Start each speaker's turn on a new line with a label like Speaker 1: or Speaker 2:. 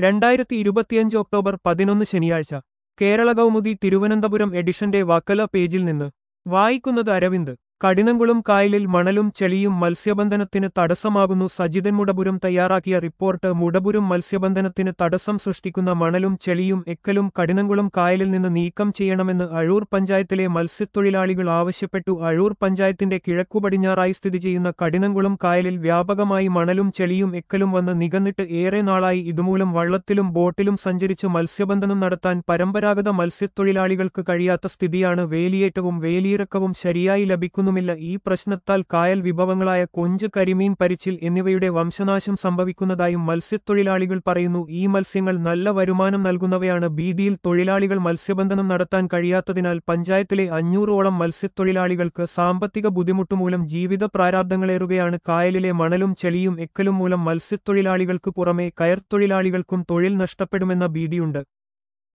Speaker 1: രണ്ടായിരത്തി ഇരുപത്തിയഞ്ച് ഒക്ടോബർ പതിനൊന്ന് ശനിയാഴ്ച കേരള കൗമുദി തിരുവനന്തപുരം എഡിഷന്റെ വക്കല പേജിൽ നിന്ന് വായിക്കുന്നത് അരവിന്ദ് കഠിനംകുളം കായലിൽ മണലും ചെളിയും മത്സ്യബന്ധനത്തിന് തടസ്സമാകുന്നു സജിതൻ മുടപുരം തയ്യാറാക്കിയ റിപ്പോർട്ട് മുടപുരം മത്സ്യബന്ധനത്തിന് തടസ്സം സൃഷ്ടിക്കുന്ന മണലും ചെളിയും എക്കലും കഠിനംകുളം കായലിൽ നിന്ന് നീക്കം ചെയ്യണമെന്ന് അഴൂർ പഞ്ചായത്തിലെ മത്സ്യത്തൊഴിലാളികൾ ആവശ്യപ്പെട്ടു അഴൂർ പഞ്ചായത്തിന്റെ കിഴക്കുപടിഞ്ഞാറായി സ്ഥിതി ചെയ്യുന്ന കഠിനംകുളം കായലിൽ വ്യാപകമായി മണലും ചെളിയും എക്കലും വന്ന് നികന്നിട്ട് ഏറെ നാളായി ഇതുമൂലം വള്ളത്തിലും ബോട്ടിലും സഞ്ചരിച്ച് മത്സ്യബന്ധനം നടത്താൻ പരമ്പരാഗത മത്സ്യത്തൊഴിലാളികൾക്ക് കഴിയാത്ത സ്ഥിതിയാണ് വേലിയേറ്റവും വേലിയിറക്കവും ശരിയായി ലഭിക്കുന്നുമില്ല ഈ പ്രശ്നത്താൽ കായൽ വിഭവങ്ങളായ കൊഞ്ച് കരിമീൻ പരിച്ചിൽ എന്നിവയുടെ വംശനാശം സംഭവിക്കുന്നതായും മത്സ്യത്തൊഴിലാളികൾ പറയുന്നു ഈ മത്സ്യങ്ങൾ നല്ല വരുമാനം നൽകുന്നവയാണ് ഭീതിയിൽ തൊഴിലാളികൾ മത്സ്യബന്ധനം നടത്താൻ കഴിയാത്തതിനാൽ പഞ്ചായത്തിലെ അഞ്ഞൂറോളം മത്സ്യത്തൊഴിലാളികൾക്ക് സാമ്പത്തിക ബുദ്ധിമുട്ടുമൂലം ജീവിത പ്രാരാബ്ദങ്ങളേറുകയാണ് കായലിലെ മണലും ചെളിയും എക്കലും മൂലം മത്സ്യത്തൊഴിലാളികൾക്ക് പുറമെ കയർത്തൊഴിലാളികൾക്കും തൊഴിൽ നഷ്ടപ്പെടുമെന്ന ഭീതിയുണ്ട്